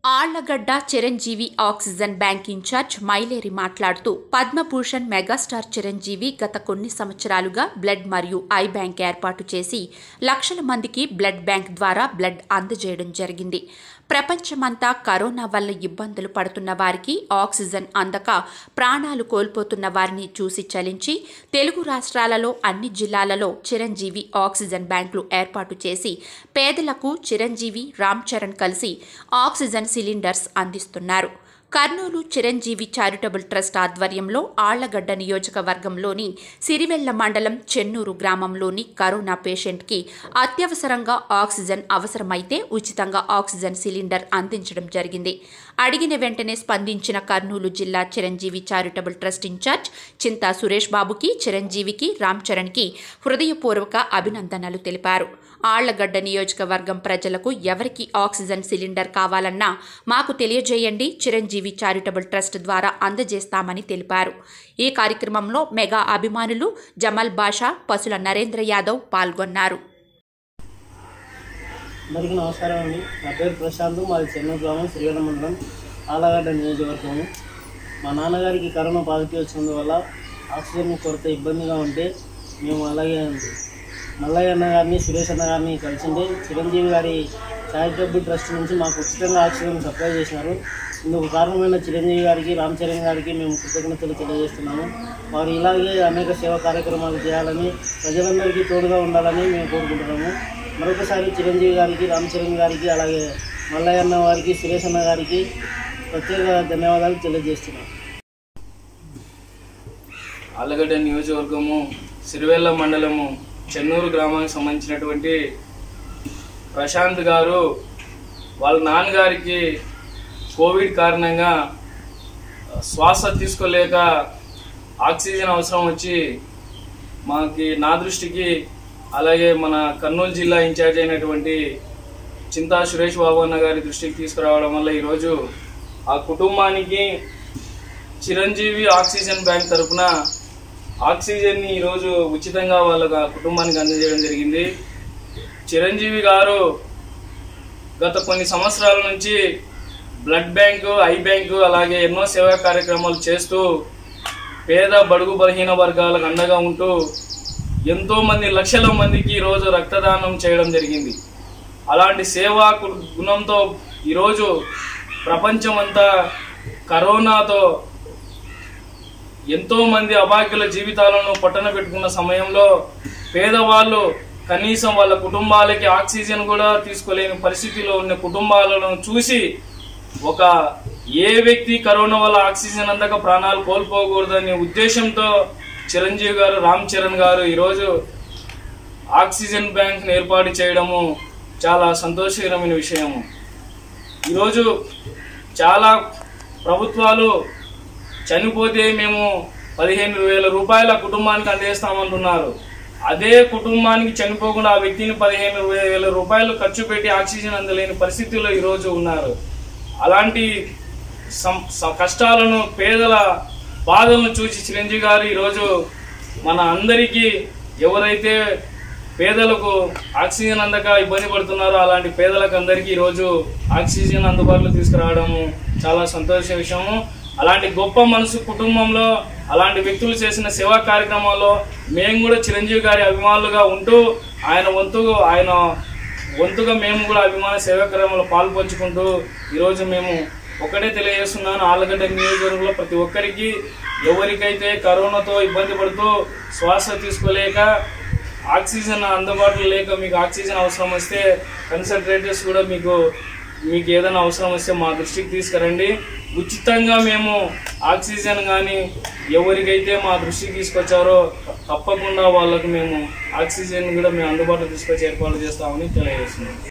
Allagadda Chiranjeevi oxygen bank incharge Maileri మాట్లాడుతూ Padma Bhushan megastar Chiranjeevi గత కొన్ని సంవత్సరాలుగా బ్లడ్ మరియు ఐ బ్యాంక్ ఏర్పాటు చేసి లక్షల మందికి బ్లడ్ బ్యాంక్ ద్వారా బ్లడ్ అందజేయడం జరిగింది ప్రపంచమంతా కరోనా వల్ల ఇబ్బందులు పడుతున్న వారికి ఆక్సిజన్ అందక ప్రాణాలు కోల్పోతున్న వారిని చూసి చలించి తెలుగు రాష్ట్రాలలో అన్ని జిల్లాలలో చిరంజీవి ఆక్సిజన్ బ్యాంకులు ఏర్పాటు చేసి పేదలకు చిరంజీవి రామ్ చరణ్ కలిసి ఆక్సిజన్ సిలిండర్స్ అందిస్తున్నారు కర్నూలు చిరంజీవి చారిటబుల్ ట్రస్ట్ ఆధ్వర్యంలో ఆళ్లగడ్డ నియోజకవర్గంలోని సిరివెళ్ల మండలం చెన్నూరు గ్రామంలోని కరోనా పేషెంట్కి అత్యవసరంగా ఆక్సిజన్ అవసరమైతే ఉచితంగా ఆక్సిజన్ సిలిండర్ అందించడం జరిగింది అడిగిన వెంటనే స్పందించిన కర్నూలు జిల్లా Chiranjeevi charitable trust incharge Chinta Suresh బాబుకి చిరంజీవికి రామ్ చరణ్కి హృదయపూర్వక అభినందనలు తెలిపారు ఆళ్లగడ్డ నియోజకవర్గం ప్రజలకు ఎవరికి ఆక్సిజన్ సిలిండర్ కావాలన్నా మాకు తెలియజేయండి చిరంజీవి చారిటబుల్ ట్రస్ట్ ద్వారా అందజేస్తామని తెలిపారు ఈ కార్యక్రమంలో మెగా అభిమానులు జమల్ బాషా పసుల నరేంద్ర యాదవ్ పాల్గొన్నారు అందరికీ నమస్కారం అండి నా పేరు ప్రశాంత్ మాది చెన్నూరు గ్రామం శ్రీవెల్ల మండలం ఆలగడ్డ నియోజకవర్గము మా నాన్నగారికి కరోనా పాజిటివ్ వచ్చినందువల్ల ఆక్సిజన్ కొరత ఇబ్బందిగా ఉంటే మేము అలాగే మల్లయ్య అన్న గారిని సురేష్ అన్న గారిని కలిసిండే చిరంజీవి గారి చారిటబుల్ ట్రస్ట్ నుంచి మాకు ఉచితంగా ఆక్సిజన్ సప్లై చేసినారు ఇందుకు కారణమైన చిరంజీవి గారికి రామ్ చరణ్ గారికి మేము కృతజ్ఞతలు తెలియజేస్తున్నాము వారు ఇలాగే అనేక సేవా కార్యక్రమాలు చేయాలని ప్రజలందరికీ తోడుగా ఉండాలని మేము కోరుకుంటున్నాము మరొకసారి చిరంజీవి గారికి రామ్ చరణ్ గారికి అలాగే మల్లయ్య అన్న వారికి సురేష్ అన్న గారికి ప్రత్యేక ధన్యవాదాలు తెలియజేస్తున్నాం ఆలగడ్డ నియోజకవర్గము సిరివెల్ల మండలము చెన్నూరు గ్రామానికి సంబంధించినటువంటి ప్రశాంత్ గారు వాళ్ళ నాన్నగారికి కోవిడ్ కారణంగా శ్వాస తీసుకోలేక ఆక్సిజన్ అవసరం వచ్చి మాకి నా దృష్టికి అలాగే మన కర్నూలు జిల్లా ఇన్ఛార్జ్ అయినటువంటి చింతా సురేష్ బాబు అన్న గారి దృష్టికి తీసుకురావడం వల్ల ఈరోజు ఆ కుటుంబానికి చిరంజీవి ఆక్సిజన్ బ్యాంక్ తరపున ఆక్సిజన్ని ఈరోజు ఉచితంగా వాళ్ళ కుటుంబానికి అందజేయడం జరిగింది చిరంజీవి గారు గత కొన్ని సంవత్సరాల నుంచి బ్లడ్ బ్యాంకు ఐ బ్యాంకు అలాగే ఎన్నో సేవా కార్యక్రమాలు చేస్తూ పేద బడుగు బలహీన వర్గాలకు అండగా ఉంటూ ఎంతో మంది లక్షల మందికి ఈరోజు రక్తదానం చేయడం జరిగింది అలాంటి సేవా గు- గుణంతో ఈరోజు ప్రపంచమంతా కరోనాతో ఎంతో మంది అభాగ్యుల జీవితాలను పట్టణ పెట్టుకున్న సమయంలో పేదవాళ్ళు కనీసం వాళ్ళ కుటుంబాలకి ఆక్సిజన్ కూడా తీసుకోలేని పరిస్థితిలో ఉన్న కుటుంబాలను చూసి ఒక ఏ వ్యక్తి కరోనా వల్ల ఆక్సిజన్ అందక ప్రాణాలు కోల్పోకూడదనే ఉద్దేశంతో చిరంజీవి గారు రామ్ చరణ్ గారు ఈరోజు ఆక్సిజన్ బ్యాంక్ ఏర్పాటు చేయడము చాలా సంతోషకరమైన విషయము ఈరోజు చాలా ప్రభుత్వాలు చనిపోతే మేము పదిహేను వేల రూపాయల కుటుంబానికి అందేస్తామంటున్నారు అదే కుటుంబానికి చనిపోకుండా ఆ వ్యక్తిని పదిహేను వేల రూపాయలు ఖర్చు పెట్టి ఆక్సిజన్ అందలేని పరిస్థితుల్లో ఈరోజు ఉన్నారు అలాంటి సం- స- కష్టాలను పేదల బాధలను చూసి చిరంజీవి గారు ఈరోజు మన అందరికీ ఎవరైతే పేదలకు ఆక్సిజన్ అందక ఇబ్బంది పడుతున్నారో అలాంటి పేదలకు అందరికీ ఈరోజు ఆక్సిజన్ అందుబాటులో తీసుకురావడము చాలా సంతోష విషయము అలాంటి గొప్ప మనసు కుటుంబంలో అలాంటి వ్యక్తులు చేసిన సేవా కార్యక్రమాల్లో మేము కూడా చిరంజీవి గారి అభిమానులుగా ఉంటూ ఆయన వంతు ఆయన వంతుగా మేము కూడా అభిమాన సేవా కార్యక్రమంలో పాల్పంచుకుంటూ ఈరోజు మేము ఒకటే తెలియజేస్తున్నాను ఆలగడ్డ నియోజకవర్గంలో ప్రతి ఒక్కరికి ఎవరికైతే కరోనాతో ఇబ్బంది పడుతూ శ్వాస తీసుకోలేక ఆక్సిజన్ అందుబాటులో లేక మీకు ఆక్సిజన్ అవసరం వస్తే కన్సల్ట్రేటర్స్ కూడా మీకు మీకు ఏదైనా అవసరం వస్తే మా దృష్టికి తీసుకురండి ఉచితంగా మేము ఆక్సిజన్ కానీ ఎవరికైతే మా దృష్టికి తీసుకొచ్చారో తప్పకుండా వాళ్ళకు మేము ఆక్సిజన్ కూడా మేము అందుబాటులో తీసుకొచ్చి ఏర్పాటు చేస్తామని తెలియజేస్తున్నాం